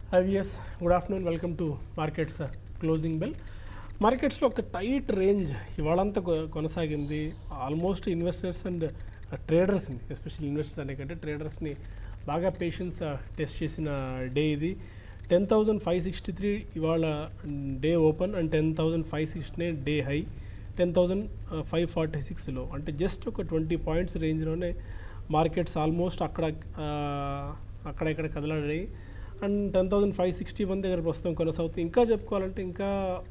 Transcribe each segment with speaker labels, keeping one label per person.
Speaker 1: IVS good afternoon welcome to markets closing bell మార్కెట్స్లో ఒక tight range ఇవాళంతా కొ- కొనసాగింది ఆల్మోస్ట్ ఇన్వెస్టర్స్ అండ్ ట్రేడర్స్ని ఎస్పెషల్ ఇన్వెస్టర్స్ అనే కంటే ట్రేడర్స్ని బాగా పేషెన్స్ టెస్ట్ చేసిన డే ఇది ten thousand five sixty three ఇవాళ day open and ten thousand five sixty nine day high ten thousand five forty సిక్స్లో అంటే జస్ట్ ఒక ట్వంటీ పాయింట్స్ రేంజ్లోనే మార్కెట్స్ ఆల్మోస్ట్ అక్కడ ఆ, అక్కడ ఇక్కడ కదలాడాయి and ten thousand five sixty one దగ్గర ప్రస్తుతం కొనసాగుతుంది ఇంకా చెప్పుకోవాలంటే ఇంకా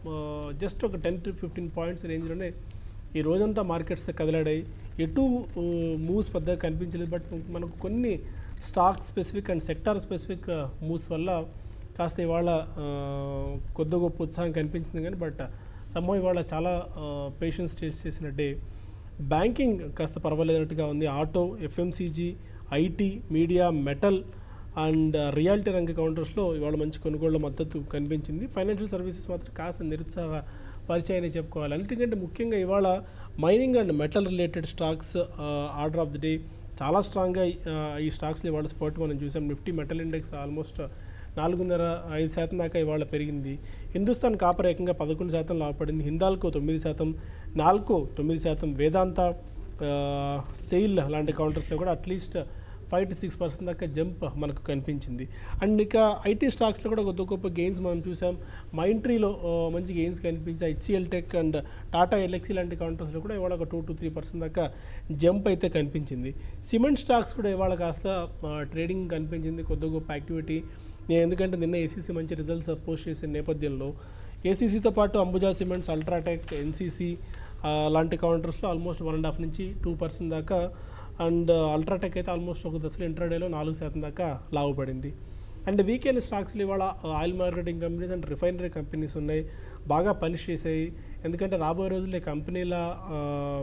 Speaker 1: జస్ట్ ఒక టెన్ టు ఫిఫ్టీన్ పాయింట్స్ రేంజ్లోనే ఈ రోజంతా మార్కెట్స్ కదలాడాయి ఎటు మూవ్స్ పెద్దగా కనిపించలేదు బట్ మనకు కొన్ని stock specific and sector specific moves వల్ల కాస్త ఇవాళ ఆ, కొద్ది గొప్ప ఉత్సాహం కనిపించింది కానీ బట్ సమ్మో ఇవాళ చాలా పేషెన్స్ టేస్ట్ చేసిన డే బ్యాంకింగ్ కాస్త పర్వాలేదన్నట్టుగా ఉంది auto FMCG IT media metal and reality రంగ కౌంటర్స్లో ఇవాళ మంచి కొనుగోళ్ల మద్దతు కనిపించింది ఫైనాన్షియల్ సర్వీసెస్ మాత్రం కాస్త నిరుత్సాహ పరిచయాన్ని చెప్పుకోవాలి అన్నిటికంటే ముఖ్యంగా ఇవాళ mining and metal related stocks order of the day చాలా స్ట్రాంగ్గా ఈ స్టాక్స్ని ఇవాళ స్పోర్ట్ మనం చూసాం నిఫ్టీ మెటల్ ఇండెక్స్ ఆల్మోస్ట్ నాలుగున్నర ఐదు శాతం దాకా ఇవాళ పెరిగింది హిందుస్థాన్ కాపర్ ఏకంగా పదకొండు శాతం లాభపడింది హిందాల్కో తొమ్మిది శాతం నాల్కో తొమ్మిది శాతం వేదాంత ఆ, సెయిల్ లాంటి కౌంటర్స్లో కూడా at least five to six percent దాకా జంప్ మనకు కనిపించింది అండ్ ఇక ఐటీ స్టాక్స్లో కూడా కొద్ది గొప్ప గెయిన్స్ మనం చూసాం మైంట్రీలో మంచి గెయిన్స్ కనిపించాయి హెచ్సిఎల్ టెక్ అండ్ టాటా ఎల్ఎక్సీ లాంటి కౌంటర్స్లో కూడా ఇవాళ ఒక టూ టు త్రీ పర్సెంట్ దాకా జంప్ అయితే కనిపించింది సిమెంట్ స్టాక్స్ కూడా ఇవాళ కాస్త ట్రేడింగ్ కనిపించింది కొద్ది గొప్ప యాక్టివిటీ నేను ఎందుకంటే నిన్న ఏసీసీ మంచి రిజల్ట్స్ పోస్ట్ చేసిన నేపథ్యంలో ఏసీసీతో పాటు అంబుజా సిమెంట్స్ అల్ట్రాటెక్ ఎన్సీసీ లాంటి కౌంటర్స్లో ఆల్మోస్ట్ వన్ అండ్ హాఫ్ నుంచి టూ పర్సెంట్ దాకా అండ్ అల్ట్రాటెక్ అయితే ఆల్మోస్ట్ ఒక దశలో ఇంట్రాడేలో నాలుగు శాతం దాకా లాభపడింది అండ్ వీకెండ్ స్టాక్స్లో ఇవాళ oil marketing companies and refinery companies ఉన్నాయి బాగా పనిష్ చేసాయి ఎందుకంటే రాబోయే రోజుల్లో ఈ కంపెనీల ఆ,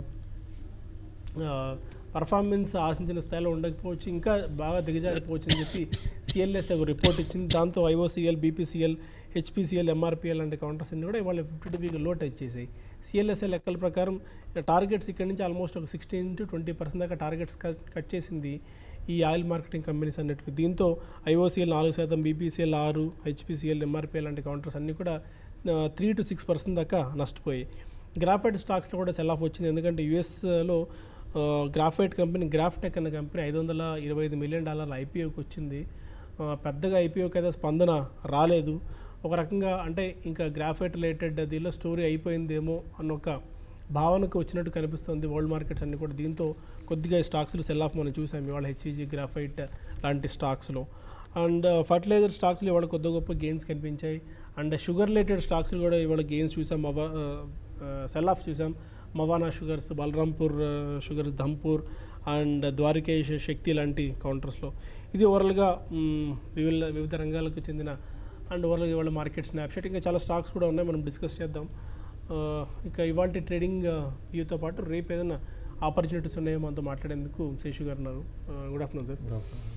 Speaker 1: పర్ఫార్మెన్స్ ఆశించిన స్థాయిలో ఉండకపోవచ్చు ఇంకా బాగా దిగజారిపోవచ్చు అని చెప్పి సిఎల్ఎస్ ఒక రిపోర్ట్ ఇచ్చింది దాంతో ఐఓసిఎల్ బీపీసీఎల్ హెచ్పిసిఎల్ ఎంఆర్పిఎల్ లాంటి కౌంటర్స్ అన్ని కూడా ఇవాళ ఫిఫ్టీ టూ వీక్ లోట్ వచ్చేసాయి సిఎల్ఎస్ఎల్ లెక్కల ప్రకారం టార్గెట్స్ ఇక్కడ నుంచి ఆల్మోస్ట్ ఒక సిక్స్టీన్ టు ట్వంటీ పర్సెంట్ దాకా టార్గెట్స్ కట్ చేసింది ఈ ఆయిల్ మార్కెటింగ్ కంపెనీస్ అన్నిటివి దీంతో ఐఓసిఎల్ నాలుగు శాతం బీపీసీఎల్ ఆరు హెచ్పిసిఎల్ ఎంఆర్పిఎల్ లాంటి కౌంటర్స్ అన్నీ కూడా త్రీ టు సిక్స్ పర్సెంట్ దాకా నష్టపోయాయి గ్రాఫైట్ స్టాక్స్లో కూడా సెల్ ఆఫ్ వచ్చింది ఎందుకంటే యుఎస్లో గ్రాఫైట్ కంపెనీ గ్రాఫ్టెక్ అనే కంపెనీ ఐదు వందల ఇరవై ఐదు మిలియన్ డాలర్ల ఐపీఓకి వచ్చింది ఆ, పెద్దగా ఐపీఓకి అయితే స్పందన రాలేదు ఒక రకంగా అంటే ఇంకా గ్రాఫైట్ రిలేటెడ్ దీనిలో స్టోరీ అయిపోయిందేమో అన్న ఒక భావనకు వచ్చినట్టు కనిపిస్తుంది వరల్డ్ మార్కెట్స్ అన్ని కూడా దీంతో కొద్దిగా స్టాక్స్లో సెల్ ఆఫ్ మనం చూసాం ఇవాళ హెచ్ఈజీ గ్రాఫైట్ లాంటి స్టాక్స్లో అండ్ ఫర్టిలైజర్ స్టాక్స్లో ఇవాళ కొద్ది గొప్ప గెయిన్స్ కనిపించాయి అండ్ షుగర్ రిలేటెడ్ స్టాక్స్లో కూడా ఇవాళ గెయిన్స్ చూసాం మవ సెల్ ఆఫ్ చూసాం Mawana sugars Balrampur sugars Dhampur and Dwarikesh Shakti లాంటి కౌంటర్స్లో ఇది ఓవరాల్గా మ్, వివిధ వివిధ రంగాలకు చెందిన అండ్ ఓవరాల్గా ఇవాళ మార్కెట్ స్నాప్షాట్ ఇంకా చాలా స్టాక్స్ కూడా ఉన్నాయి మనం డిస్కస్ చేద్దాం ఆ, ఇక ఇవాళ ట్రేడింగ్ వ్యూతో పాటు రేపు ఏదైనా ఆపర్చునిటీస్ ఉన్నాయో మనతో మాట్లాడేందుకు శేషు గారు ఉన్నారు గుడ్ ఆఫ్టర్నూన్ సార్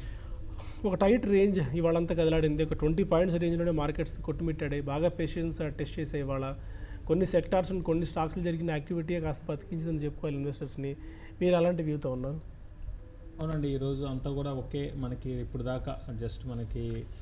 Speaker 1: ఒక టైట్ రేంజ్ ఇవాళంతా కదలాడింది ఒక ట్వంటీ పాయింట్స్ రేంజ్లోనే మార్కెట్స్ కొట్టుమిట్టాయి బాగా పేషెన్స్ టెస్ట్ చేసాయి ఇవాళ కొన్ని సెక్టార్స్ అండ్ కొన్ని స్టాక్స్లో జరిగిన యాక్టివిటీ కాస్త బతికించిందని చెప్పుకోవాలి ఇన్వెస్టర్స్ని మీరు అలాంటి వ్యూతో ఉన్నారు
Speaker 2: అవునండి ఈరోజు అంతా కూడా ఒకే మనకి ఇప్పుడు దాకా జస్ట్ మనకి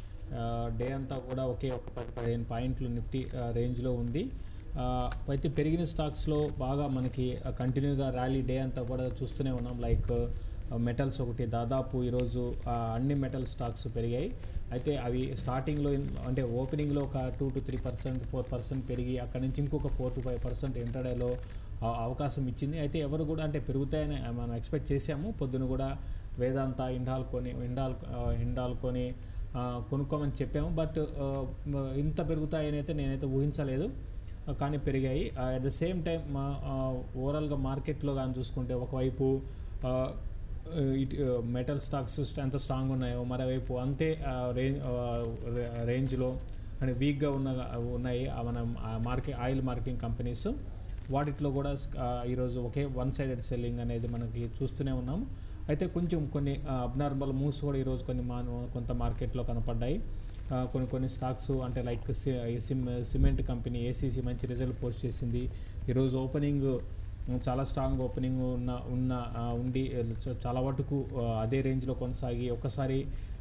Speaker 2: డే అంతా కూడా ఒకే ఒక పది పదిహేను పాయింట్లు నిఫ్టీ రేంజ్లో ఉంది ఆ, అయితే పెరిగిన స్టాక్స్లో బాగా మనకి కంటిన్యూగా ర్యాలీ డే అంతా కూడా చూస్తూనే ఉన్నాం లైక్ మెటల్స్ ఒకటి దాదాపు ఈరోజు ఆ, అన్ని మెటల్ స్టాక్స్ పెరిగాయి అయితే అవి స్టార్టింగ్లో ఇన్- అంటే ఓపెనింగ్లో ఒక two to three percent four percent పెరిగి అక్కడ నుంచి ఇంకొక ఫోర్ టు ఫైవ్ పర్సెంట్ ఇంటర్డేలో అవకాశం ఇచ్చింది అయితే ఎవరు కూడా అంటే పెరుగుతాయని మనం ఎక్స్పెక్ట్ చేసాము పొద్దున కూడా వేదాంత ఇండాల్ కొని ఇండాల్ ఆ, హిండాల్ కొని ఆ, కొనుక్కోమని చెప్పాము బట్ ఆ, మ- ఇంత పెరుగుతాయని అయితే నేనైతే ఊహించలేదు ఆ, కానీ పెరిగాయి అట్ ద సేమ్ టైం మా ఓవరాల్గా మార్కెట్లో కానీ చూసుకుంటే ఒకవైపు ఆ, ఇటు మెటల్ స్టాక్స్ ఎంత స్ట్రాంగ్ ఉన్నాయో మరోవైపు అంతే రేంజ్ రేంజ్లో అంటే వీక్గా ఉన్న ఉన్నాయి ఆ మన మార్కెట్ ఆయిల్ మార్కెటింగ్ కంపెనీస్ వాటిట్లో కూడా ఆ, ఈరోజు ఒకే వన్ సైడెడ్ సెల్లింగ్ అనేది మనకి చూస్తూనే ఉన్నాము అయితే కొంచెం కొన్ని అబ్నార్మల్ మూవ్స్ కూడా ఈరోజు కొన్ని మా కొంత మార్కెట్లో కనపడ్డాయి ఆ, కొన్ని కొన్ని స్టాక్స్ అంటే లైక్ సి- సిమ్ సిమెంట్ కంపెనీ ఏసీసీ మంచి రిజల్ట్ పోస్ట్ చేసింది ఈరోజు ఓపెనింగ్ చాలా స్ట్రాంగ్ ఓపెనింగ్ ఉన్న ఉన్న ఆ, ఉండి చ- చాలా మటుకు ఆ, అదే రేంజ్లో కొనసాగి ఒక్కసారి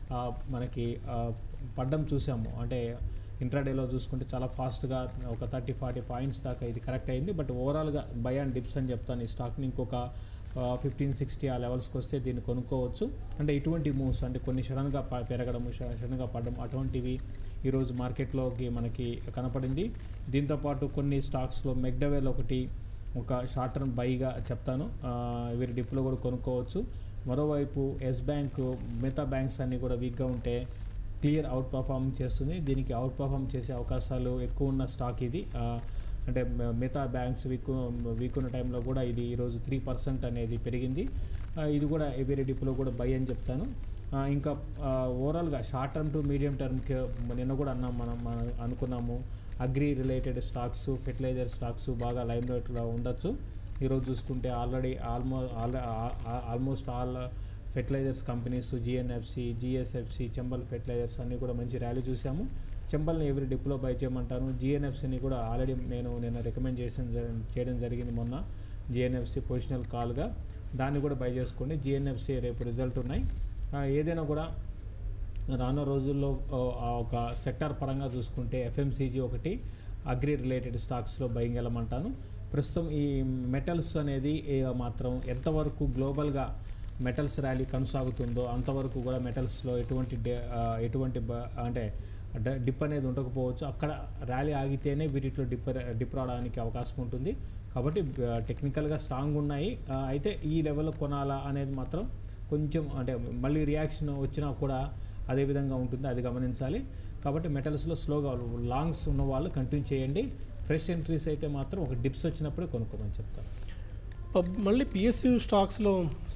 Speaker 2: ఆ, మనకి ఆ, పడ్డం చూసాము అంటే ఇంట్రాడేలో చూసుకుంటే చాలా ఫాస్ట్గా ఒక థర్టీ ఫార్టీ పాయింట్స్ దాకా ఇది కరెక్ట్ అయింది బట్ ఓవరాల్గా బై అండ్ డిప్స్ అని చెప్తాను ఈ స్టాక్ని ఇంకొక ఫిఫ్టీన్ సిక్స్టీ ఆ లెవెల్స్కి వస్తే దీన్ని కొనుక్కోవచ్చు అంటే ఇటువంటి మూవ్స్ అంటే కొన్ని సడన్గా ప- పెరగడము స- సడన్గా పడడం అటువంటివి ఈరోజు మార్కెట్లోకి మనకి కనపడింది దీంతోపాటు కొన్ని స్టాక్స్లో మెగ్డవేల్ ఒకటి ఒక షార్ట్ టర్మ్ బైగా చెప్తాను ఆ, వీరి డిప్లో కూడా కొనుక్కోవచ్చు మరోవైపు ఎస్ బ్యాంక్ మిగతా బ్యాంక్స్ అన్నీ కూడా వీక్గా ఉంటే క్లియర్ అవుట్ పర్ఫార్మ్ చేస్తుంది దీనికి అవుట్ పర్ఫార్మ్ చేసే అవకాశాలు ఎక్కువ ఉన్న స్టాక్ ఇది ఆ, అంటే మ- మిగతా బ్యాంక్స్ వీక్ వీక్ ఉన్న టైంలో కూడా ఇది ఈరోజు త్రీ పర్సెంట్ అనేది పెరిగింది ఆ, ఇది కూడా వేరే డిప్లో కూడా బై అని చెప్తాను ఆ, ఇంకా ఓవరాల్గా షార్ట్ టర్మ్ టు మీడియం టర్మ్కి నిన్న కూడా అన్నాం మనం మనం అనుకున్నాము agri related stocks fertiliser stocks బాగా లైమ్ లైట్లో ఉండొచ్చు ఈరోజు చూసుకుంటే ఆల్రెడీ ఆల్మో almost all fertilisers companies GNFC GSFC Chambal fertilisers అన్నీ కూడా మంచి ర్యాలీ చూసాము చెంబల్ని ఎవరి డిప్లో బై చేయమంటాను జిఎన్ఎఫ్సిని కూడా ఆల్రెడీ నేను నిన్న రికమెండ్ చేసిన చేయడం జరిగింది మొన్న జిఎన్ఎఫ్సి పొజిషనల్ కాల్గా దాన్ని కూడా బై చేసుకోండి జిఎన్ఎఫ్సి రేపు రిజల్ట్ ఉన్నాయి ఆ, ఏదైనా కూడా రానున్న రోజుల్లో ఆ, ఆ ఒక సెక్టార్ పరంగా చూసుకుంటే ఎఫ్ఎంసీజీ ఒకటి అగ్రి రిలేటెడ్ స్టాక్స్లో బయింగ్ వెళ్ళమంటాను ప్రస్తుతం ఈ మెటల్స్ అనేది ఏ మాత్రం ఎంతవరకు గ్లోబల్గా మెటల్స్ ర్యాలీ కొనసాగుతుందో అంతవరకు కూడా మెటల్స్లో ఎటువంటి డే- ఆ, ఎటువంటి బ- అంటే డ- డిప్ అనేది ఉండకపోవచ్చు అక్కడ ర్యాలీ ఆగితేనే వీటిలో డిప్ డిప్ రావడానికి అవకాశం ఉంటుంది కాబట్టి బ- టెక్నికల్గా స్ట్రాంగ్ ఉన్నాయి ఆ, అయితే ఈ లెవెల్లో కొనాలా అనేది మాత్రం కొంచెం అంటే మళ్ళీ రియాక్షన్ వచ్చినా కూడా అదే విధంగా ఉంటుంది అది గమనించాలి కాబట్టి మెటల్స్లో స్లోగా లాంగ్స్ ఉన్న వాళ్ళు కంటిన్యూ చేయండి ఫ్రెష్ ఎంట్రీస్ అయితే మాత్రం ఒక డిప్స్ వచ్చినప్పుడే కొనుక్కోమని చెప్తాను
Speaker 1: పబ్- మళ్ళీ పిఎస్యు స్టాక్స్లో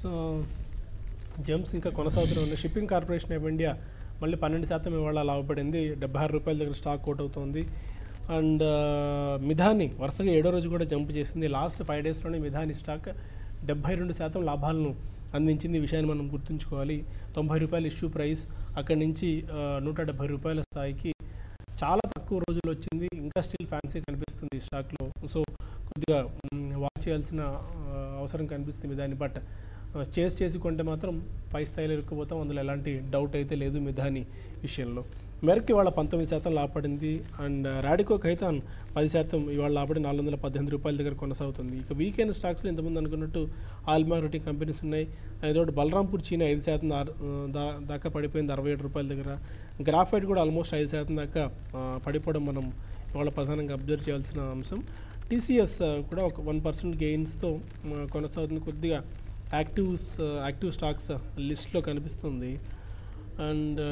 Speaker 1: జంప్స్ ఇంకా కొనసాగుతూనే ఉన్నాయి షిప్పింగ్ కార్పొరేషన్ ఆఫ్ ఇండియా మళ్ళీ పన్నెండు శాతం ఇవాళ లాభపడింది డెబ్బై ఆరు రూపాయల దగ్గర స్టాక్ కోట్ అవుతుంది అండ్ మిధాని వరుసగా ఏడో రోజు కూడా జంప్ చేసింది లాస్ట్ ఫైవ్ డేస్లోనే మిధాని స్టాక్ డెబ్బై రెండు శాతం లాభాలను అందించింది ఈ విషయాన్ని మనం గుర్తుంచుకోవాలి తొంభై రూపాయల ఇష్యూ ప్రైస్ అక్కడి నుంచి ఆ, నూట డెబ్బై రూపాయల స్థాయికి చాలా తక్కువ రోజులు వచ్చింది ఇంకా స్టిల్ ఫ్యాన్సీ కనిపిస్తుంది ఈ స్టాక్లో సో కొద్దిగా వాచ్ చేయాల్సిన ఆ, అవసరం కనిపిస్తుంది దాన్ని బట్ చేసి చేసి కొంటే మాత్రం పై స్థాయిలో ఇరుక్కుపోతాం అందులో ఎలాంటి డౌట్ అయితే లేదు మిధాని విషయంలో మెరక్ ఇవాళ పంతొమ్మిది శాతం లాభపడింది అండ్ రాడికో ఖైతాన్ పది శాతం ఇవాళ లాభపడి నాలుగు వందల పద్దెనిమిది రూపాయల దగ్గర కొనసాగుతుంది ఇక వీకెండ్ స్టాక్స్లో ఇంతకుముందు అనుకున్నట్టు ఆల్మారుటి కంపెనీస్ ఉన్నాయి అదొకటి బలరాంపూర్ చీనా ఐదు శాతం ఆరు- ఆ, దా- దాకా పడిపోయింది అరవై ఏడు రూపాయల దగ్గర గ్రాఫైట్ కూడా ఆల్మోస్ట్ ఐదు శాతం దాకా ఆ, పడిపోవడం మనం ఇవాళ ప్రధానంగా అబ్జర్వ్ చేయాల్సిన అంశం టీసీఎస్ కూడా ఒక వన్ పర్సెంట్ గెయిన్స్తో కొనసాగుతుంది కొద్దిగా యాక్టివ్స్ యాక్టివ్ స్టాక్స్ లిస్ట్లో కనిపిస్తుంది అండ్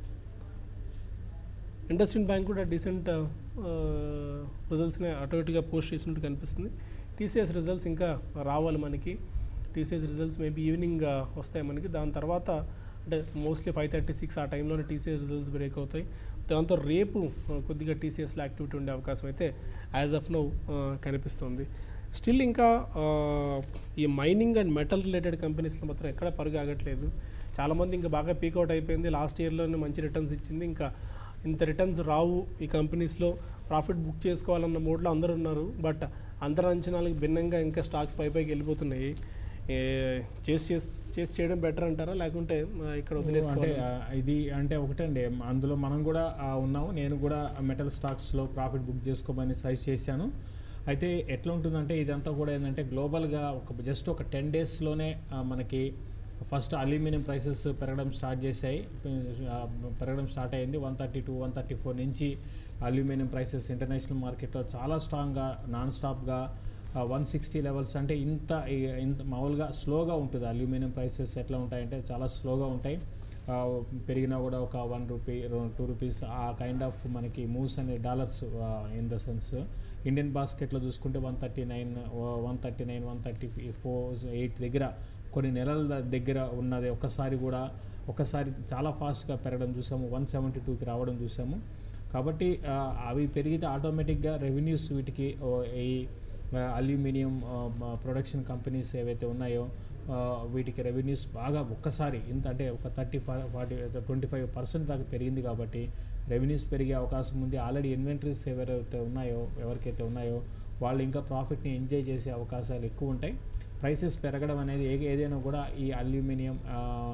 Speaker 1: ఇండస్ఇండ్ బ్యాంక్ కూడా డీసెంట్ రిజల్ట్స్ని అటు ఇటుగా పోస్ట్ చేసినట్టు కనిపిస్తుంది టీసీఎస్ రిజల్ట్స్ ఇంకా రావాలి మనకి టీసీఎస్ రిజల్ట్స్ మేబీ ఈవినింగ్ వస్తాయి మనకి దాని తర్వాత అంటే మోస్ట్లీ ఫైవ్ థర్టీ సిక్స్ ఆ టైంలోనే టీసీఎస్ రిజల్ట్స్ బ్రేక్ అవుతాయి దాంతో రేపు ఆ, కొద్దిగా టీసీఎస్లో యాక్టివిటీ ఉండే అవకాశం అయితే యాజ్ ఆఫ్ నౌ కనిపిస్తుంది స్టిల్ ఇంకా ఆ, ఈ మైనింగ్ అండ్ మెటల్ రిలేటెడ్ కంపెనీస్లో మాత్రం ఎక్కడ పరుగు ఆగట్లేదు చాలామంది ఇంకా బాగా పీకౌట్ అయిపోయింది లాస్ట్ ఇయర్లోనే మంచి రిటర్న్స్ ఇచ్చింది ఇంకా ఇంత రిటర్న్స్ రావు ఈ కంపెనీస్లో ప్రాఫిట్ బుక్ చేసుకోవాలన్న మోడ్లో అందరూ ఉన్నారు బట్ అందరి అంచనాలకు భిన్నంగా ఇంకా స్టాక్స్ పై పైకి వెళ్ళిపోతున్నాయి ఏ, చేసి చేసి చేసి చేయడం బెటర్ అంటారా లేకుంటే ఆ, ఇక్కడ
Speaker 2: అంటే
Speaker 1: వదిలేసుకోవాలి
Speaker 2: ఆ, ఇది అంటే ఒకటండి అందులో మనం కూడా ఆ, ఉన్నాము నేను కూడా మెటల్ స్టాక్స్లో ప్రాఫిట్ బుక్ చేసుకోమని సజెస్ట్ చేశాను అయితే ఎట్లా ఉంటుందంటే ఇదంతా కూడా ఏంటంటే గ్లోబల్గా ఒక జస్ట్ ఒక టెన్ డేస్లోనే మనకి ఫస్ట్ అల్యూమినియం ప్రైసెస్ పెరగడం స్టార్ట్ చేశాయి ఆ, పెరగడం స్టార్ట్ అయింది one thirty two one thirty four నుంచి అల్యూమినియం ప్రైసెస్ ఇంటర్నేషనల్ మార్కెట్లో చాలా స్ట్రాంగ్గా నాన్ స్టాప్గా వన్ సిక్స్టీ లెవెల్స్ అంటే ఇంత ఈ- ఇంత మామూలుగా స్లోగా ఉంటుంది అల్యూమినియం ప్రైసెస్ ఎట్లా ఉంటాయంటే చాలా స్లోగా ఉంటాయి ఆ, పెరిగినా కూడా ఒక వన్ రూపీ టూ రూపీస్ ఆ కైండ్ ఆఫ్ మనకి మూవ్స్ అనే dollars in the sense Indian బాస్కెట్లో చూసుకుంటే one thirty nine one thirty nine one thirty four eight దగ్గర కొన్ని నెలల ద- దగ్గర ఉన్నది ఒక్కసారి కూడా ఒకసారి చాలా ఫాస్ట్గా పెరగడం చూసాము వన్ సెవెంటీ టూకి రావడం చూసాము కాబట్టి ఆ, అవి పెరిగితే ఆటోమేటిక్గా రెవెన్యూస్ వీటికి ఓ, ఈ అల్యూమినియం ప్రొడక్షన్ కంపెనీస్ ఏవైతే ఉన్నాయో ఆ, వీటికి రెవెన్యూస్ బాగా ఒక్కసారి ఇంత అంటే ఒక thirty five forty twenty five percent దాకా పెరిగింది కాబట్టి రెవెన్యూస్ పెరిగే అవకాశం ఉంది ఆల్రెడీ ఇన్వెంటరీస్ ఎవరైతే ఉన్నాయో ఎవరికైతే ఉన్నాయో వాళ్ళు ఇంకా ప్రాఫిట్ని ఎంజాయ్ చేసే అవకాశాలు ఎక్కువ ఉంటాయి ప్రైసెస్ పెరగడం అనేది ఏ ఏదైనా కూడా ఈ అల్యూమినియం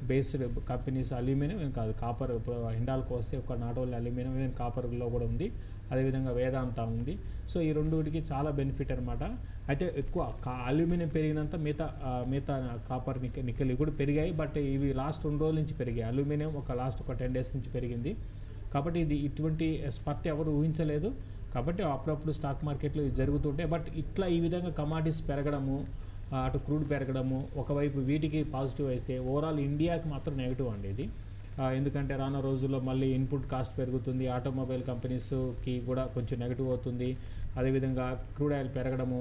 Speaker 2: బేస్డ్ కంపెనీస్ అల్యూమినియం ఏం కాదు కాపర్ ఇప్పుడు హిండాల్కి వస్తే ఒక నాట్ ఓన్లీ అల్యూమినియం ఈవెన్ కాపర్లో కూడా ఉంది అదేవిధంగా వేదాంత ఉంది సో ఈ రెండుకి చాలా బెనిఫిట్ అనమాట అయితే ఎక్కువ కా అల్యూమినియం పెరిగినంత మిగతా ఆ, మిగతా కాపర్ నికెల్ నికెల్ ఇవి కూడా పెరిగాయి బట్ ఇవి లాస్ట్ రెండు రోజుల నుంచి పెరిగాయి అల్యూమినియం ఒక లాస్ట్ ఒక టెన్ డేస్ నుంచి పెరిగింది కాబట్టి ఇది ఇటువంటి స్పర్ట్ ఎవరు ఊహించలేదు కాబట్టి అప్పుడప్పుడు స్టాక్ మార్కెట్లో ఇది జరుగుతుంటే బట్ ఇట్లా ఈ విధంగా కమాడిటీస్ పెరగడము ఆ, అటు క్రూడ్ పెరగడము ఒకవైపు వీటికి పాజిటివ్ అయితే ఓవరాల్ ఇండియాకి మాత్రం నెగిటివ్ అండి ఇది ఆ, ఎందుకంటే రానున్న రోజుల్లో మళ్ళీ ఇన్పుట్ కాస్ట్ పెరుగుతుంది ఆటోమొబైల్ కంపెనీస్కి కూడా కొంచెం నెగిటివ్ అవుతుంది అదేవిధంగా క్రూడ్ ఆయిల్ పెరగడము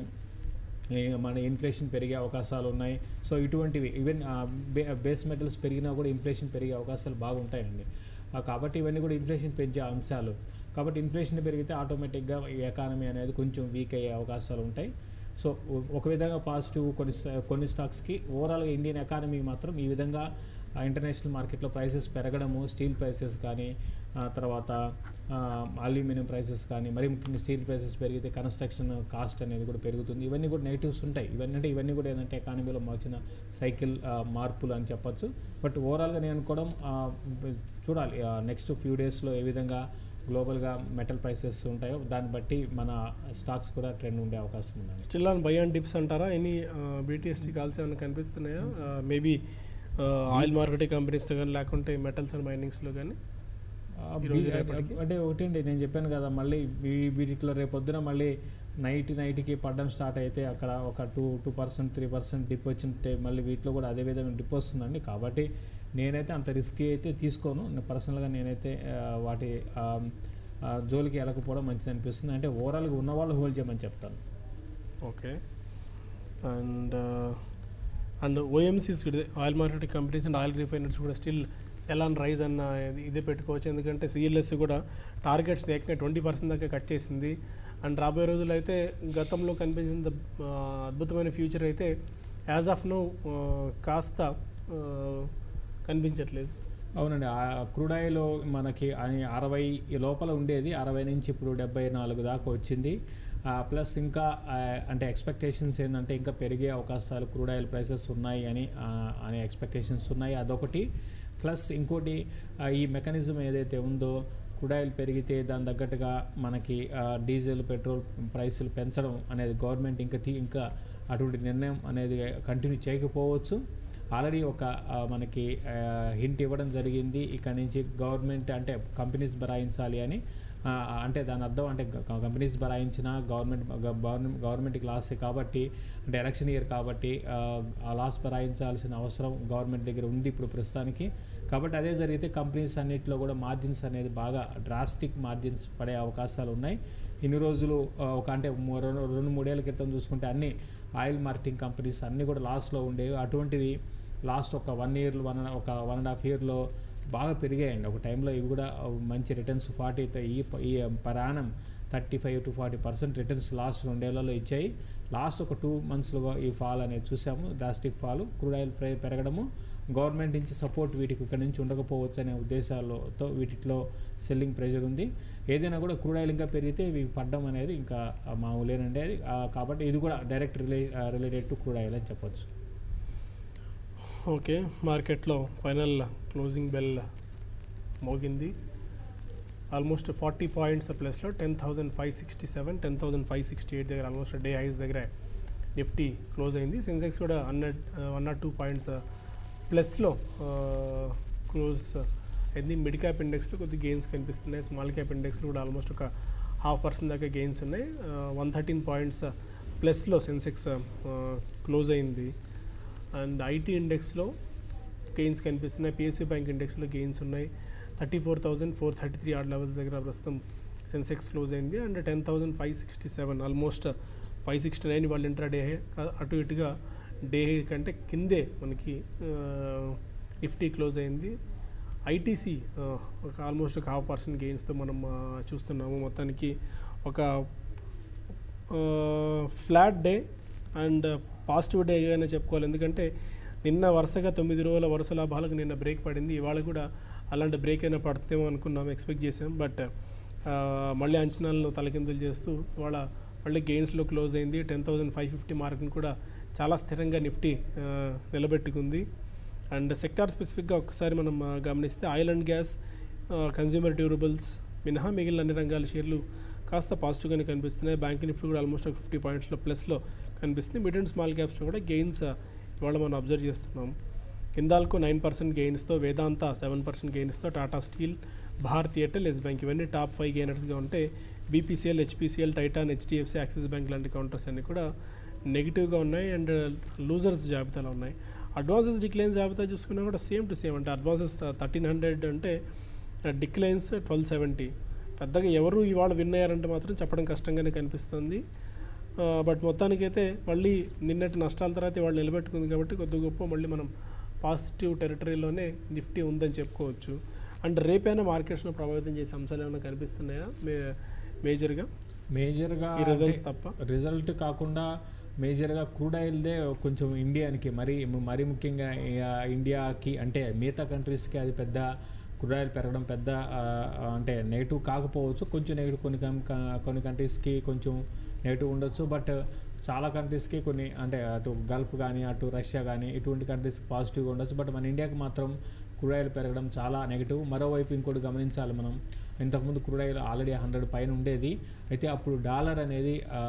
Speaker 2: ఈ మన ఇన్ఫ్లేషన్ పెరిగే అవకాశాలు ఉన్నాయి సో ఇటువంటివి ఈవెన్ బే బేస్ మెటల్స్ పెరిగినా కూడా ఇన్ఫ్లేషన్ పెరిగే అవకాశాలు బాగుంటాయండి ఆ, కాబట్టి ఇవన్నీ కూడా ఇన్ఫ్లేషన్ పెంచే అంశాలు కాబట్టి ఇన్ఫ్లేషన్ పెరిగితే ఆటోమేటిక్గా ఈ ఎకానమీ అనేది కొంచెం వీక్ అయ్యే అవకాశాలు ఉంటాయి సో ఒ- ఒక విధంగా పాజిటివ్ కొన్ని స్టా- కొన్ని స్టాక్స్కి ఓవరాల్గా ఇండియన్ ఎకానమీ మాత్రం ఈ విధంగా ఆ, ఇంటర్నేషనల్ మార్కెట్లో ప్రైసెస్ పెరగడము స్టీల్ ప్రైసెస్ కానీ ఆ, తర్వాత ఆ, అల్యూమినియం ప్రైసెస్ కానీ మరి ముఖ్యంగా స్టీల్ ప్రైసెస్ పెరిగితే కన్స్ట్రక్షన్ కాస్ట్ అనేది కూడా పెరుగుతుంది ఇవన్నీ కూడా నెగిటివ్స్ ఉంటాయి ఇవన్నీ అంటే ఇవన్నీ కూడా ఏంటంటే ఎకానమీలో వచ్చిన సైకిల్ ఆ, మార్పులు అని చెప్పొచ్చు బట్ ఓవరాల్గా నేను అనుకోవడం ఆ, చూడాలి నెక్స్ట్ ఫ్యూ డేస్లో ఏ విధంగా గ్లోబల్గా మెటల్ ప్రైసెస్ ఉంటాయో దాన్ని బట్టి మన స్టాక్స్ కూడా ట్రెండ్ ఉండే అవకాశం ఉందండి
Speaker 1: still on buy and dips అంటారా ఎనీ బీటీఎస్టీ కాల్స్ ఏమైనా కనిపిస్తున్నాయా మేబీ ఆయిల్ మార్కెటింగ్ కంపెనీస్తో కానీ లేకుంటే మెటల్స్ అండ్ మైనింగ్స్లో కానీ
Speaker 2: ఆ,
Speaker 1: ఈ రోజు
Speaker 2: బీ-
Speaker 1: రేపటికి?
Speaker 2: అంటే ఒకటండి నేను చెప్పాను కదా మళ్ళీ వీ- వీటిలో రేపు పొద్దున మళ్ళీ నైట్ నైట్కి పడడం స్టార్ట్ అయితే అక్కడ ఒక two two percent three percent dip వచ్చింటే మళ్ళీ వీటిలో కూడా అదే విధంగా డిప్ వస్తుందండి కాబట్టి నేనైతే అంత రిస్క్ అయితే తీసుకోను నేను పర్సనల్గా నేనైతే ఆ, వాటి ఆ, ఆ, జోలికి వెళ్ళకపోవడం మంచిది అనిపిస్తుంది అంటే ఓవరాల్గా ఉన్న వాళ్ళు హోల్డ్ చేయమని చెప్తాను
Speaker 1: okay and and OMCs oil marketing companies and oil refiners కూడా స్టిల్ సెల్ ఆన్ రైజ్ అన్న ఇది- ఇదే పెట్టుకోవచ్చు ఎందుకంటే సిఎల్ఎస్ కూడా టార్గెట్స్ ఏకంగా ట్వంటీ పర్సెంట్ దాకా కట్ చేసింది అండ్ రాబోయే రోజుల్లో అయితే గతంలో కనిపించిన ద- ఆ, అద్భుతమైన ఫ్యూచర్ అయితే యాజ్ ఆఫ్ నో కాస్త ఆ, కనిపించట్లేదు
Speaker 2: అవునండి ఆ క్రూడ్ ఆయిల్ మనకి ఆ- అరవై లోపల ఉండేది అరవై నుంచి ఇప్పుడు డెబ్బై నాలుగు దాకా వచ్చింది ఆ, ప్లస్ ఇంకా ఆ, అంటే ఎక్స్పెక్టేషన్స్ ఏంటంటే ఇంకా పెరిగే అవకాశాలు క్రూడ్ ఆయిల్ ప్రైసెస్ ఉన్నాయి అని ఆ, అనే ఎక్స్పెక్టేషన్స్ ఉన్నాయి అదొకటి ప్లస్ ఇంకోటి ఆ, ఈ మెకానిజం ఏదైతే ఉందో క్రూడ్ ఆయిల్ పెరిగితే దాని తగ్గట్టుగా మనకి ఆ, డీజిల్ పెట్రోల్ ప్రైసులు పెంచడం అనేది గవర్నమెంట్ ఇంకా తీ- ఇంకా అటువంటి నిర్ణయం అనేది కంటిన్యూ చేయకపోవచ్చు ఆల్రెడీ ఒక ఆ, మనకి హింట్ ఇవ్వడం జరిగింది ఇక్కడ నుంచి గవర్నమెంట్ అంటే కంపెనీస్ భరాయించాలి అని ఆ, అంటే దాని అర్థం అంటే కంపెనీస్ భరాయించిన గవర్నమెంట్ గవర్నమెంట్ గవర్నమెంట్కి లాసే కాబట్టి అంటే ఎలక్షన్ ఇయర్ కాబట్టి ఆ, ఆ లాస్ భరాయించాల్సిన అవసరం గవర్నమెంట్ దగ్గర ఉంది ఇప్పుడు ప్రస్తుతానికి కాబట్టి అదే జరిగితే కంపెనీస్ అన్నిటిలో కూడా మార్జిన్స్ అనేది బాగా డ్రాస్టిక్ మార్జిన్స్ పడే అవకాశాలు ఉన్నాయి ఇన్ని రోజులు ఆ, ఒక అంటే మూ- రెండు రెండు మూడేళ్ల క్రితం చూసుకుంటే అన్ని ఆయిల్ మార్కెటింగ్ కంపెనీస్ అన్నీ కూడా లాస్లో ఉండేవి అటువంటివి లాస్ట్ ఒక వన్ ఇయర్ వన్ ఒక వన్ అండ్ హాఫ్ ఇయర్లో బాగా పెరిగాయండి ఒక టైంలో ఇవి కూడా మంచి రిటర్న్స్ ఫార్టీ ఈ ఈ ప్రయాణం thirty five to forty percent returns last రెండేళ్లలో ఇచ్చాయి లాస్ట్ ఒక టూ మంత్స్లో ఈ ఫాల్ అనేది చూసాము డ్రాస్టిక్ ఫాల్ క్రూడ్ ఆయిల్ ప్రై పెరగడము గవర్నమెంట్ నుంచి సపోర్ట్ వీటికి ఇక్కడ నుంచి ఉండకపోవచ్చు అనే ఉద్దేశాలతో వీటిలో సెల్లింగ్ ప్రెషర్ ఉంది ఏదైనా కూడా క్రూడ్ ఆయిల్ ఇంకా పెరిగితే ఇవి పడ్డం అనేది ఇంకా మామూలేనండి అది ఆ, కాబట్టి ఇది కూడా direct rela related to crude oil అని చెప్పొచ్చు
Speaker 1: ఓకే మార్కెట్లో ఫైనల్ క్లోజింగ్ బెల్ మోగింది ఆల్మోస్ట్ ఫార్టీ పాయింట్స్ ప్లస్లో ten thousand five sixty seven ten thousand five sixty eight దగ్గర ఆల్మోస్ట్ డే హైస్ దగ్గర నిఫ్టీ క్లోజ్ అయింది సెన్సెక్స్ కూడా hundred one not two points ప్లస్లో క్లోజ్ అయింది మిడ్ క్యాప్ ఇండెక్స్లో కొద్ది గెయిన్స్ కనిపిస్తున్నాయి స్మాల్ క్యాప్ ఇండెక్స్లో కూడా ఆల్మోస్ట్ ఒక హాఫ్ పర్సెంట్ దాకా గెయిన్స్ ఉన్నాయి వన్ థర్టీన్ పాయింట్స్ ప్లస్లో సెన్సెక్స్ క్లోజ్ అయింది అండ్ ఐటీ ఇండెక్స్లో గెయిన్స్ కనిపిస్తున్నాయి పిఎస్సీ బ్యాంక్ ఇండెక్స్లో గెయిన్స్ ఉన్నాయి thirty four thousand four thirty three are levels దగ్గర ప్రస్తుతం సెన్సెక్స్ క్లోజ్ అయింది and ten thousand five sixty seven almost five sixty nine వాళ్ళ ఇంట్రా డే అటు ఇటుగా డే కంటే కిందే మనకి నిఫ్టీ క్లోజ్ అయింది ఐటీసీ ఒక ఆల్మోస్ట్ ఒక హాఫ్ పర్సెంట్ గెయిన్స్తో మనం ఆ, చూస్తున్నాము మొత్తానికి ఒక flat day and positive day గానే చెప్పుకోవాలి ఎందుకంటే నిన్న వరుసగా తొమ్మిది రోజుల వరుస లాభాలకు నిన్న బ్రేక్ పడింది ఇవాళ కూడా అలాంటి బ్రేక్ అయినా పడుతుందేమో అనుకున్నాం ఎక్స్పెక్ట్ చేసాం బట్ మళ్ళీ అంచనాలను తలకిందులు చేస్తూ ఇవాళ మళ్ళీ గెయిన్స్లో క్లోజ్ అయింది టెన్ థౌజండ్ ఫైవ్ ఫిఫ్టీ మార్క్ని కూడా చాలా స్థిరంగా నిఫ్టీ ఆ, నిలబెట్టుకుంది అండ్ సెక్టార్ స్పెసిఫిక్గా ఒక్కసారి మనం ఆ, గమనిస్తే oil and gas consumer durables మినహా మిగిలిన అన్ని రంగాల షేర్లు కాస్త పాజిటివ్గానే కనిపిస్తున్నాయి బ్యాంక్ నిఫ్టీ కూడా ఆల్మోస్ట్ ఒక ఫిఫ్టీ పాయింట్స్లో ప్లస్లో కనిపిస్తుంది మిడ్ అండ్ స్మాల్ క్యాప్స్లో కూడా గెయిన్స్ ఇవాళ మనం అబ్జర్వ్ చేస్తున్నాం హిందాల్కో నైన్ పర్సెంట్ గెయిన్స్తో వేదాంత సెవెన్ పర్సెంట్ గెయిన్స్తో Tata steel Bharat Airtel Yes bank ఇవన్నీ టాప్ ఫైవ్ గెయినర్స్గా ఉంటే BPCL HPCL Titan HDFC Axis bank లాంటి కౌంటర్స్ అన్నీ కూడా నెగిటివ్గా ఉన్నాయి అండ్ లూజర్స్ జాబితాలో ఉన్నాయి అడ్వాన్సెస్ డిక్లైన్స్ జాబితా చూసుకున్నా కూడా సేమ్ టు సేమ్ అంటే అడ్వాన్సెస్ థర్టీన్ హండ్రెడ్ అంటే డిక్లైన్స్ ట్వెల్వ్ సెవెంటీ పెద్దగా ఎవరు ఇవాళ విన్ అయ్యారంటే మాత్రం చెప్పడం కష్టంగానే కనిపిస్తుంది బట్ మొత్తానికైతే మళ్ళీ నిన్నటి నష్టాల తర్వాత ఇవాళ నిలబెట్టుకుంది కాబట్టి కొద్ది గొప్ప మళ్ళీ మనం పాజిటివ్ టెరిటరీలోనే నిఫ్టీ ఉందని చెప్పుకోవచ్చు అండ్ రేపైనా మార్కెట్స్ను ప్రభావితం చేసే అంశాలు ఏమైనా కనిపిస్తున్నాయా మే మేజర్గా
Speaker 2: మేజర్గా
Speaker 1: ఈ రిజల్ట్స్ తప్ప
Speaker 2: రిజల్ట్ కాకుండా మేజర్గా క్రూడ్ ఆయిల్దే కొంచెం ఇండియానికి మరీ మరీ ముఖ్యంగా ఆ, ఇండియాకి అంటే మిగతా కంట్రీస్కి అది పెద్ద క్రూడ్ ఆయిల్ పెరగడం పెద్ద ఆ, అంటే నెగిటివ్ కాకపోవచ్చు కొంచెం నెగిటివ్ కొన్ని కం- క- కొన్ని కంట్రీస్కి కొంచెం నెగిటివ్ ఉండొచ్చు బట్ చాలా కంట్రీస్కి కొన్ని అంటే అటు గల్ఫ్ కానీ అటు రష్యా కానీ ఇటువంటి కంట్రీస్కి పాజిటివ్గా ఉండొచ్చు బట్ మన ఇండియాకి మాత్రం క్రూడ్ ఆయిల్ పెరగడం చాలా నెగిటివ్ మరోవైపు ఇంకోటి గమనించాలి మనం ఇంతకుముందు క్రూడ్ ఆయిల్ ఆల్రెడీ హండ్రెడ్ పైన ఉండేది అయితే అప్పుడు డాలర్ అనేది ఆ,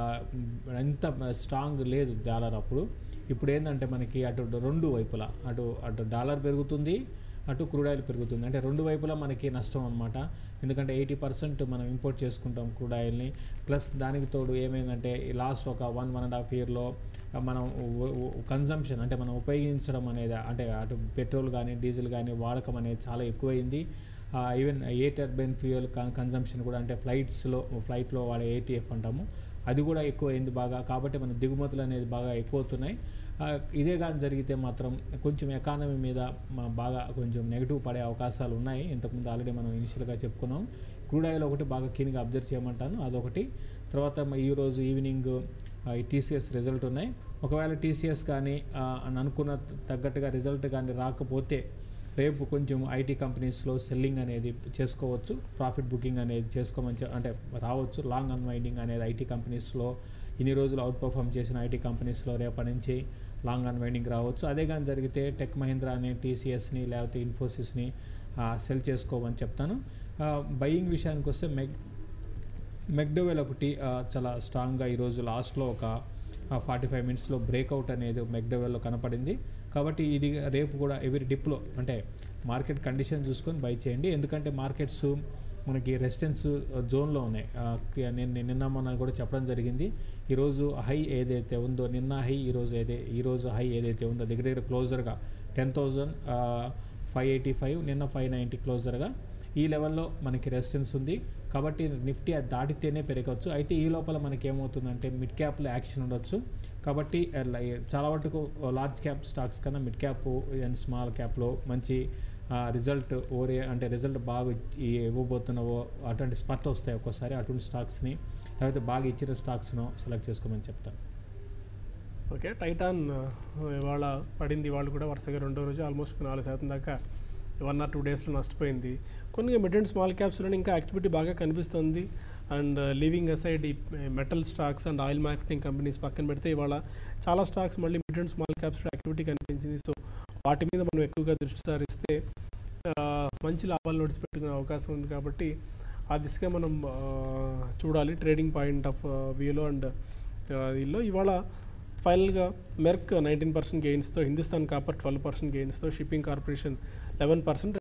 Speaker 2: ఎంత స్ట్రాంగ్ లేదు డాలర్ అప్పుడు ఇప్పుడు ఏంటంటే మనకి అటు రెండు వైపులా అటు అటు డాలర్ పెరుగుతుంది అటు క్రూడ్ ఆయిల్ పెరుగుతుంది అంటే రెండు వైపులా మనకి నష్టం అనమాట ఎందుకంటే ఎయిటీ పర్సెంట్ మనం ఇంపోర్ట్ చేసుకుంటాం క్రూడ్ ఆయిల్ని ప్లస్ దానికి తోడు ఏమైందంటే ఈ లాస్ట్ ఒక వన్ వన్ అండ్ హాఫ్ ఇయర్లో మనం కన్జంప్షన్ అంటే మనం ఉపయోగించడం అనేది అంటే అటు పెట్రోల్ కానీ డీజిల్ కానీ వాడకం అనేది చాలా ఎక్కువైంది even a turbine fuel consumption కూడా అంటే ఫ్లైట్స్లో ఫ్లైట్లో వాడే ఏటీఎఫ్ అంటాము అది కూడా ఎక్కువైంది బాగా కాబట్టి మన దిగుమతులు అనేది బాగా ఎక్కువ అవుతున్నాయి ఆ, ఇదే కానీ జరిగితే మాత్రం కొంచెం ఎకానమీ మీద మా బాగా కొంచెం నెగిటివ్ పడే అవకాశాలు ఉన్నాయి ఇంతకుముందు ఆల్రెడీ మనం ఇనిషియల్గా చెప్పుకున్నాం క్రూడ్ ఆయిల్ ఒకటి బాగా కీన్గా అబ్జర్వ్ చేయమంటాను అదొకటి తర్వాత మ- ఈరోజు ఈవినింగ్ ఆ, ఈ టీసీఎస్ రిజల్ట్ ఉన్నాయి ఒకవేళ టీసీఎస్ కానీ ఆ, అని అనుకున్న తగ్గట్టుగా రిజల్ట్ కానీ రాకపోతే రేపు కొంచెం ఐటీ కంపెనీస్లో సెల్లింగ్ అనేది చేసుకోవచ్చు ప్రాఫిట్ బుకింగ్ అనేది చేసుకోమని చె- అంటే రావచ్చు లాంగ్ అన్వైండింగ్ అనేది ఐటీ కంపెనీస్లో ఇన్ని రోజులు అవుట్ పర్ఫామ్ చేసిన ఐటీ కంపెనీస్లో రేపటి నుంచి లాంగ్ అన్వైండింగ్ రావచ్చు అదే కానీ జరిగితే టెక్ మహీంద్రా అనే టీసీఎస్ని లేకపోతే ఇన్ఫోసిస్ని సెల్ చేసుకోమని చెప్తాను బయింగ్ విషయానికి వస్తే మెగ్ మెక్డోవెల్ ఒకటి ఆ, చాలా స్ట్రాంగ్గా ఈరోజు లాస్ట్లో ఒక ఫార్టీ ఫైవ్ మినిట్స్లో బ్రేక్అవుట్ అనేది మెక్డోవెల్లో కనపడింది కాబట్టి ఇది రేపు కూడా ఎవరి డిప్లో అంటే మార్కెట్ కండిషన్ చూసుకొని బై చేయండి ఎందుకంటే మార్కెట్స్ మనకి రెసిస్టెన్స్ జోన్లో ఉన్నాయి ఆ, నేను నేను నిన్న మొన్న కూడా చెప్పడం జరిగింది ఈరోజు హై ఏదైతే ఉందో నిన్న హై ఈరోజు ఏదే ఈరోజు హై ఏదైతే ఉందో దగ్గర దగ్గర క్లోజర్గా ten thousand five eighty five నిన్న ఫైవ్ నైంటీ క్లోజర్గా ఈ లెవెల్లో మనకి రెసిస్టెన్స్ ఉంది కాబట్టి నిఫ్టీ అది దాటితేనే పెరగవచ్చు అయితే ఈ లోపల మనకి ఏమవుతుందంటే మిడ్ క్యాప్లో యాక్షన్ ఉండొచ్చు కాబట్టి ఆ, లై- చాలా వరకు లార్జ్ క్యాప్ స్టాక్స్ కన్నా మిడ్ క్యాప్ అండ్ స్మాల్ క్యాప్లో మంచి రిజల్ట్ ఓరే అంటే రిజల్ట్ బాగా ఇచ్చి- ఇవ్వబోతున్నావో అటువంటి స్పట్ వస్తాయి ఒక్కోసారి అటువంటి స్టాక్స్ని లేకపోతే బాగా ఇచ్చిన స్టాక్స్ను సెలెక్ట్ చేసుకోమని చెప్తాను
Speaker 1: ఓకే టైటాన్ ఆ, ఇవాళ పడింది ఇవాళ కూడా వరుసగా రెండో రోజు ఆల్మోస్ట్ ఒక నాలుగు శాతం దాకా వన్ ఆర్ టూ డేస్లో నష్టపోయింది కొన్ని మిడ్ అండ్ స్మాల్ క్యాప్స్లో ఇంకా యాక్టివిటీ బాగా కనిపిస్తుంది అండ్ లీవింగ్ అసైడ్ ఈ metal stocks and oil marketing companies పక్కన పెడితే ఇవాళ చాలా స్టాక్స్ మళ్ళీ మిడ్ అండ్ స్మాల్ క్యాప్స్లో యాక్టివిటీ కనిపించింది సో వాటి మీద మనం ఎక్కువగా దృష్టి సారిస్తే ఆ, మంచి లాభాలు నోటీస్ పెట్టుకునే అవకాశం ఉంది కాబట్టి ఆ దిశగా మనం ఆ, చూడాలి ట్రేడింగ్ పాయింట్ ఆఫ్ వ్యూలో అండ్ దీనిలో ఇవాళ ఫైనల్గా మెర్క్ నైన్టీన్ పర్సెంట్ గెయిన్స్తో హిందుస్థాన్ కాపర్ ట్వెల్వ్ పర్సెంట్ గెయిన్స్తో షిప్పింగ్ కార్పొరేషన్ లెవెన్ పర్సెంట్